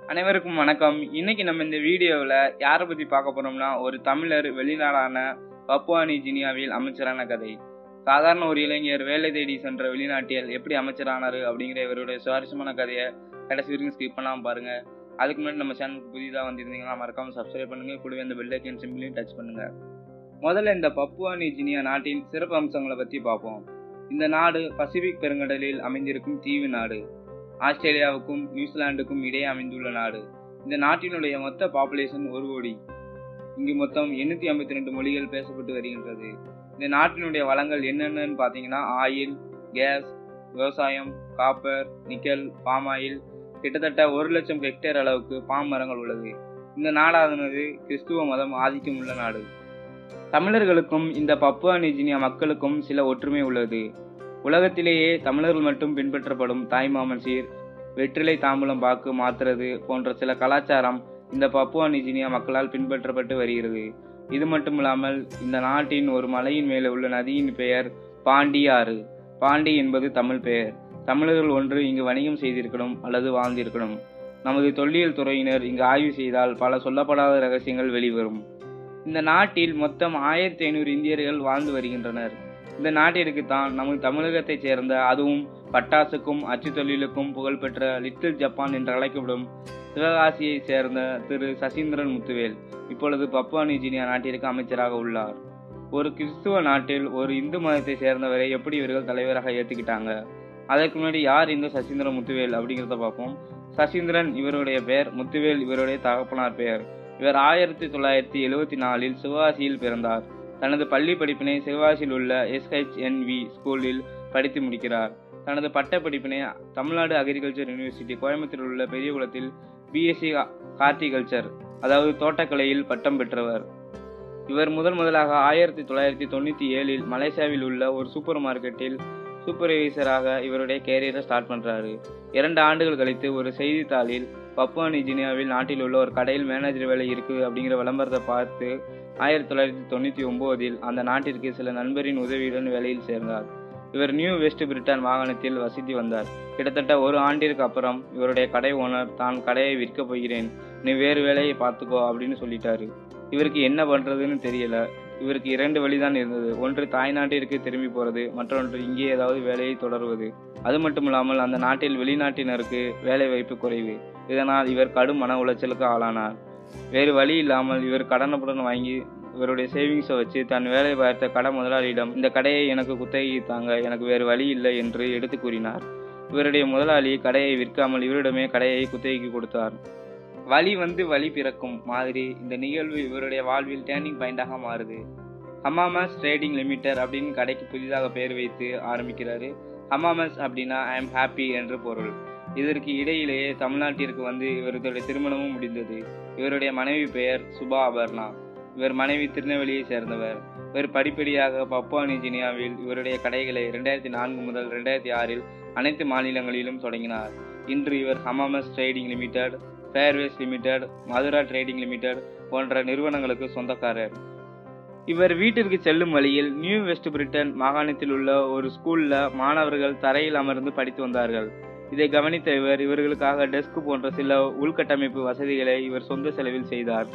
அனைவருக்கும் வணக்கம் இன்னைக்கு நம்ம இந்த வீடியோவில் யாரை பற்றி பார்க்க போறோம்னா ஒரு தமிழர் வெளிநாடான பப்புவா நியூகினியாவில் அமைச்சரான கதை சாதாரண ஒரு இளைஞர் வேலை தேடி சென்ற வெளிநாட்டில் எப்படி அமைச்சரானாரு அப்படிங்கிற இவருடைய சுவாரஸ்யமான கதையை கடைசி வரைக்கும் ஸ்கிப் பண்ணாமல் பாருங்க அதுக்கு முன்னாடி நம்ம சேனலுக்கு புதிதாக வந்திருந்தீங்கன்னா மறக்காம சப்ஸ்கிரைப் பண்ணுங்க கூடவே இந்த பெல் ஐக்கன் சிம்பிளையும் டச் பண்ணுங்க முதல்ல இந்த பப்புவா நியூகினியா நாட்டின் சிறப்பு அம்சங்களை பற்றி பார்ப்போம் இந்த நாடு பசிபிக் பெருங்கடலில் அமைந்திருக்கும் தீவு நாடு ஆஸ்திரேலியாவுக்கும் நியூசிலாந்துக்கும் இடையே அமைந்துள்ள நாடு இந்த நாட்டினுடைய மொத்த பாப்புலேஷன் ஒரு கோடி இங்கு மொத்தம் எண்ணூற்றி ஐம்பத்தி ரெண்டு மொழிகள் பேசப்பட்டு வருகின்றது இந்த நாட்டினுடைய வளங்கள் என்னென்னு பார்த்தீங்கன்னா ஆயில் கேஸ் விவசாயம் காப்பர் நிக்கல் பாம் ஆயில் கிட்டத்தட்ட ஒரு லட்சம் ஹெக்டேர் அளவுக்கு பாம் மரங்கள் உள்ளது இந்த நாடானது கிறிஸ்துவ மதம் ஆதிக்கம் உள்ள நாடு தமிழர்களுக்கும் இந்த பப்புவா நியூகினியா மக்களுக்கும் சில ஒற்றுமை உள்ளது உலகத்திலேயே தமிழர்கள் மட்டும் பின்பற்றப்படும் தாய்மாமன் சீர் வெற்றிலை தாம்பூலம் பாக்கு மாத்துறது போன்ற சில கலாச்சாரம் இந்த பப்புவா நியூகினியா மக்களால் பின்பற்றப்பட்டு வருகிறது இது மட்டும் இல்லாமல் இந்த நாட்டின் ஒரு மலையின் மேலே உள்ள நதியின் பெயர் பாண்டி ஆறு பாண்டி என்பது தமிழ் பெயர் தமிழர்கள் ஒன்று இங்கு வணிகம் செய்திருக்கணும் அல்லது வாழ்ந்திருக்கணும் நமது தொல்லியல் துறையினர் இங்கு ஆய்வு செய்தால் பல சொல்லப்படாத ரகசியங்கள் வெளிவரும் இந்த நாட்டில் மொத்தம் ஆயிரத்தி ஐநூறு இந்தியர்கள் வாழ்ந்து வருகின்றனர் இந்த நாட்டிற்கு தான் நமது தமிழகத்தைச் சேர்ந்த அதுவும் பட்டாசுக்கும் அச்சு தொழிலுக்கும் புகழ்பெற்ற லிட்டில் ஜப்பான் என்று அழைக்கப்படும் சிவகாசியைச் சேர்ந்த திரு சசீந்திரன் முத்துவேல் இப்பொழுது பப்புவா நியூகினியா நாட்டிற்கு அமைச்சராக உள்ளார் ஒரு கிறிஸ்துவ நாட்டில் ஒரு இந்து மதத்தை சேர்ந்தவரை எப்படி இவர்கள் தலைவராக ஏற்றுக்கிட்டாங்க அதற்கு முன்னாடி யார் இந்த சசீந்திரன் முத்துவேல் அப்படிங்கிறத பார்ப்போம் சசீந்திரன் இவருடைய பெயர் முத்துவேல் இவருடைய தகப்பனார் பெயர் இவர் ஆயிரத்தி தொள்ளாயிரத்தி எழுவத்தி நாலில் சிவகாசியில் பிறந்தார் தனது பள்ளி படிப்பினை சிவகாசியில் உள்ள எஸ்ஹெச்என்வி ஸ்கூலில் படித்து முடிக்கிறார் தனது பட்ட படிப்பினை தமிழ்நாடு அக்ரிகல்ச்சர் யூனிவர்சிட்டி கோயம்புத்தூரில் உள்ள பெரியகுளத்தில் பிஎஸ்சி ஹார்டிகல்ச்சர் அதாவது தோட்டக்கலையில் பட்டம் பெற்றவர் இவர் முதன் முதலாக ஆயிரத்தி தொள்ளாயிரத்தி தொண்ணூற்றி ஏழில் மலேசியாவில் உள்ள ஒரு சூப்பர் மார்க்கெட்டில் சூப்பர்வைசராக இவருடைய கேரியரை ஸ்டார்ட் பண்ணுறாரு இரண்டு ஆண்டுகள் கழித்து ஒரு செய்தித்தாளில் பப்புவா நியூகினியாவில் நாட்டில் உள்ள ஒரு கடையில் மேனேஜர் வேலை இருக்குது அப்படிங்கிற விளம்பரத்தை பார்த்து ஆயிரத்தி தொள்ளாயிரத்தி தொண்ணூற்றி ஒம்போதில் அந்த நாட்டிற்கு சில நண்பரின் உதவியுடன் வேலையில் சேர்ந்தார் இவர் நியூ வெஸ்ட் பிரிட்டன் மாகாணத்தில் வசித்து வந்தார் கிட்டத்தட்ட ஒரு ஆண்டிற்கு அப்புறம் இவருடைய கடை ஓனர் தான் கடையை விற்க போகிறேன் நீ வேறு வேலையை பார்த்துக்கோ அப்படின்னு சொல்லிட்டாரு இவருக்கு என்ன பண்ணுறதுன்னு தெரியல இவருக்கு இரண்டு வழிதான் இருந்தது ஒன்று தாய்நாட்டிற்கு திரும்பி போகிறது மற்றொன்று இங்கே ஏதாவது வேலையை தொடர்வது அது மட்டும் இல்லாமல் அந்த நாட்டில் வெளிநாட்டினருக்கு வேலை வாய்ப்பு குறைவு இதனால் இவர் கடும் மன உளைச்சலுக்கு ஆளானார் வேறு வழி இல்லாமல் இவர் கடனுடன் வாங்கி இவருடைய சேவிங்ஸை வச்சு தன் வேலை பார்த்த கடை முதலாளியிடம் இந்த கடையை எனக்கு குத்தகை தாங்க எனக்கு வேறு வழி இல்லை என்று எடுத்து கூறினார் இவருடைய முதலாளி கடையை விற்காமல் இவரிடமே கடையை குத்தகைக்கு கொடுத்தார் வழி வந்து வழி பிறக்கும் மாதிரி இந்த நிகழ்வு இவருடைய வாழ்வில் டேர்னிங் பாயிண்டாக மாறுது ஹமாமஸ் ட்ரேடிங் லிமிடெட் அப்படின்னு கடைக்கு புதிதாக பெயர் வைத்து ஆரம்பிக்கிறாரு ஹமாமஸ் அப்படின்னா ஐ எம் ஹாப்பி என்று பொருள் இதற்கு இடையிலேயே தமிழ்நாட்டிற்கு வந்து இவருடைய திருமணமும் முடிந்தது இவருடைய மனைவி பெயர் சுபா அபர்ணா இவர் மனைவி திருநெல்வேலியை சேர்ந்தவர் இவர் படிப்படியாக பப்புவா நியூகினியாவில் இவருடைய கடைகளை இரண்டாயிரத்தி நான்கு முதல் ரெண்டாயிரத்தி ஆறில் அனைத்து மாநிலங்களிலும் தொடங்கினார் இன்று இவர் Hamamas trading limited Fairways limited Madura trading limited போன்ற நிறுவனங்களுக்கு சொந்தக்காரர் இவர் வீட்டிற்கு செல்லும் வழியில் நியூ வெஸ்ட் பிரிட்டன் மாகாணத்தில் உள்ள ஒரு ஸ்கூல்ல மாணவர்கள் தரையில் அமர்ந்து படித்து வந்தார்கள் இதை கவனித்த இவர் இவர்களுக்காக டெஸ்க் போன்ற சில உள்கட்டமைப்பு வசதிகளை இவர் சொந்த செலவில் செய்தார்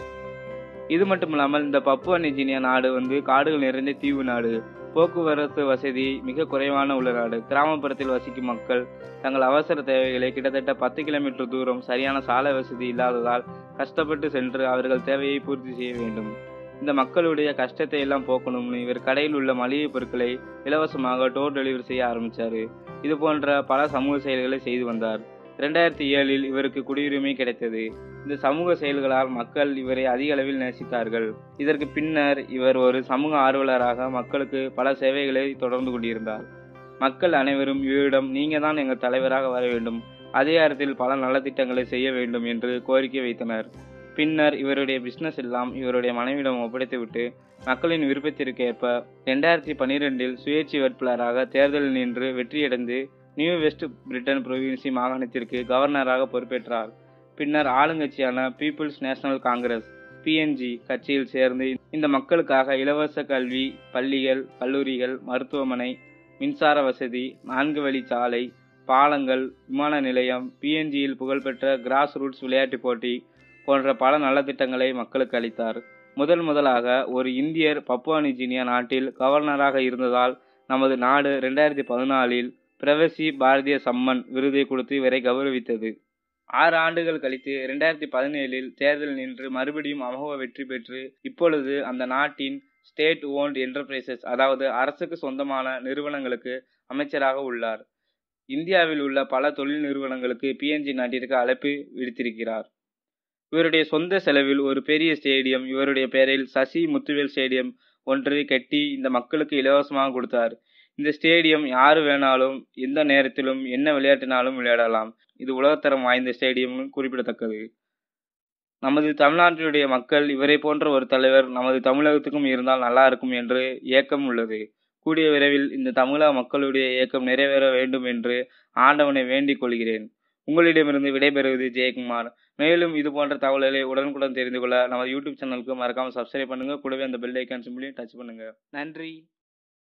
இது மட்டும் இல்லாமல் இந்த பப்புவா நியூகினியா நாடு வந்து காடுகள் நிறைந்த தீவு நாடு போக்குவரத்து வசதி மிக குறைவான உள்ள நாடு கிராமப்புறத்தில் வசிக்கும் மக்கள் தங்கள் அவசர தேவைகளை கிட்டத்தட்ட பத்து கிலோமீட்டர் தூரம் சரியான சாலை வசதி இல்லாததால் கஷ்டப்பட்டு சென்று அவர்கள் தேவையை பூர்த்தி செய்ய வேண்டும் இந்த மக்களுடைய கஷ்டத்தை எல்லாம் போக்கணும்னு இவர் கடையில் உள்ள மளிகை பொருட்களை இலவசமாக டோர் டெலிவரி செய்ய ஆரம்பித்தார் இது போன்ற பல சமூக செயல்களை செய்து வந்தார் இரண்டாயிரத்தி ஏழில் இவருக்கு குடியுரிமை கிடைத்தது இந்த சமூக செயல்களால் மக்கள் இவரை அதிக அளவில் நேசித்தார்கள் இதற்கு பின்னர் இவர் ஒரு சமூக ஆர்வலராக மக்களுக்கு பல சேவைகளை தொடர்ந்து கொண்டிருந்தார் மக்கள் அனைவரும் இவரிடம் நீங்க தான் எங்கள் தலைவராக வர வேண்டும் அதிகாரத்தில் பல நலத்திட்டங்களை செய்ய வேண்டும் என்று கோரிக்கை வைத்தனர் பின்னர் இவருடைய பிசினஸ் எல்லாம் இவருடைய மனைவியிடம் ஒப்படைத்துவிட்டு மக்களின் விருப்பத்திற்கு ஏற்ப ரெண்டாயிரத்தி பன்னிரெண்டில் சுயேட்சை வேட்பாளராக தேர்தலில் நின்று வெற்றியடைந்து நியூ வெஸ்ட் பிரிட்டன் புரோவின்சி மாகாணத்திற்கு கவர்னராக பொறுப்பேற்றார் பின்னர் ஆளுங்கட்சியான பீப்புள்ஸ் நேஷனல் காங்கிரஸ் பிஎன்ஜி கட்சியில் சேர்ந்து இந்த மக்களுக்காக இலவச கல்வி பள்ளிகள் கல்லூரிகள் மருத்துவமனை மின்சார வசதி நான்கு வழி சாலை பாலங்கள் விமான நிலையம் பிஎன்ஜியில் புகழ்பெற்ற கிராஸ் ரூட்ஸ் விளையாட்டுப் போட்டி போன்ற பல நலத்திட்டங்களை மக்களுக்கு அளித்தார் முதல் முதலாக ஒரு இந்தியர் பப்புவா நியூகினியா நாட்டில் கவர்னராக இருந்ததால் நமது நாடு ரெண்டாயிரத்தி பதினாலில் பிரவசி பாரதிய சம்மன் விருதை கொடுத்து இவரை கௌரவித்தது ஆறு ஆண்டுகள் கழித்து ரெண்டாயிரத்தி பதினேழில் தேர்தல் நின்று மறுபடியும் அமோக வெற்றி பெற்று இப்பொழுது அந்த நாட்டின் ஸ்டேட் ஓன்ட் என்டர்பிரைசஸ் அதாவது அரசுக்கு சொந்தமான நிறுவனங்களுக்கு அமைச்சராக உள்ளார் இந்தியாவில் உள்ள பல தொழில் நிறுவனங்களுக்கு பிஎன்ஜி நாட்டிற்கு அழைப்பு விடுத்திருக்கிறார் இவருடைய சொந்த செலவில் ஒரு பெரிய ஸ்டேடியம் இவருடைய பெயரில் சசி முத்துவேல் ஸ்டேடியம் ஒன்று கட்டி இந்த மக்களுக்கு இலவசமாக கொடுத்தார் இந்த ஸ்டேடியம் யாரு வேணாலும் எந்த நேரத்திலும் என்ன விளையாட்டினாலும் விளையாடலாம் இது உலகத்தரம் வாய்ந்த ஸ்டேடியம்னு குறிப்பிடத்தக்கது நமது தமிழ்நாட்டினுடைய மக்கள் இவரை போன்ற ஒரு தலைவர் நமது தமிழகத்துக்கும் இருந்தால் நல்லா இருக்கும் என்று ஏக்கம் உள்ளது கூடிய விரைவில் இந்த தமிழக மக்களுடைய இயக்கம் நிறைவேற வேண்டும் என்று ஆண்டவனை வேண்டிக் கொள்கிறேன் உங்களிடமிருந்து விடைபெறுவது ஜெயக்குமார் மேலும் இது போன்ற தகவல்களை உடனுக்குடன் தெரிந்து கொள்ள நமது யூடியூப் சேனலுக்கு மறக்காம சப்ஸ்கிரைப் பண்ணுங்க கூடவே அந்த பெல் ஐக்கான் சிம்பிளையும் டச் பண்ணுங்க நன்றி